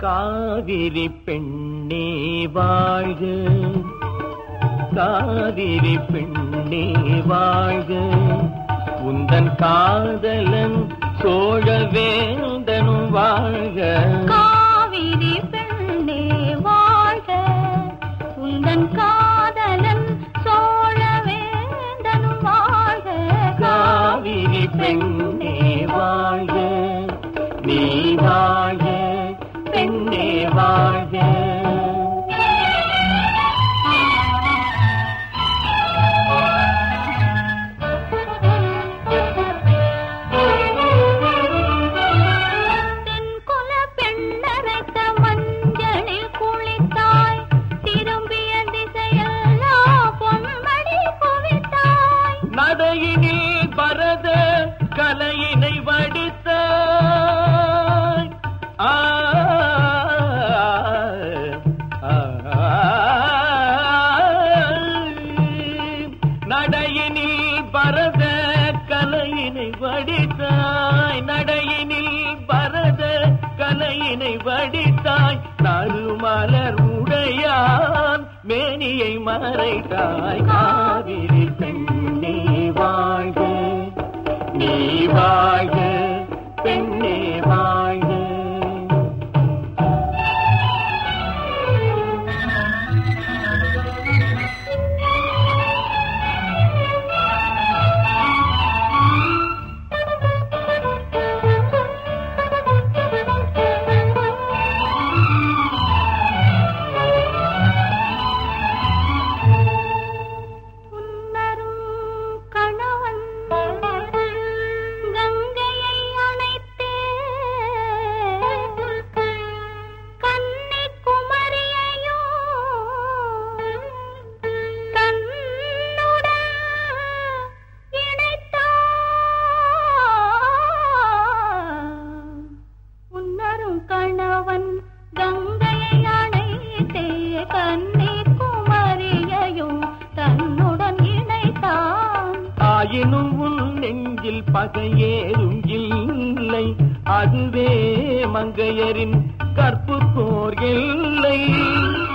காவிரி பெண்ணே வாழ்க காவிரி பெண்ணே வாழ்க உந்தன் காதலன் சோழவேந்தனும் வாழ்க காவிரி பெண்ணே வாழ்க உந்தன் காதலன் சோழவேந்தனும் வாழ்க காவிரி பெண்ணே வாழ்க நீ வாழ்க பெண்ணே வாழ்க தென்குல பெண்ணரைத்த மஞ்சளில் குளித்தாய் திரும்பிய திசையெல்லாம் பொன்மணி குவித்தாய் நடையினில் பரத கலையினை வடித்த நடையினில் பரத கலையினை வடித்தாய் நடையினில் பரத கலையினை வடித்தாய் நறுமலர் உடையான் மேனியை மறைத்தாய் காவிரி பெண்ணே வாழ்க நீ வாழ்க பெண்ணே வாழ்க உன்னரும் கணவன் கங்கையை அணைத்தே கன்னிக்குமரியையோ தன்னுடன் இணைத்தான் உன்னரும் கணவன் கங்கையை அணைத்தே கன்னிக்குமரியையும் தன்னுடன் இணைத்தான் ஆயினும் உன் நெஞ்சில் பகையேறும் இல்லை அதுவே மங்கையரின் கற்பு போர் எல்லை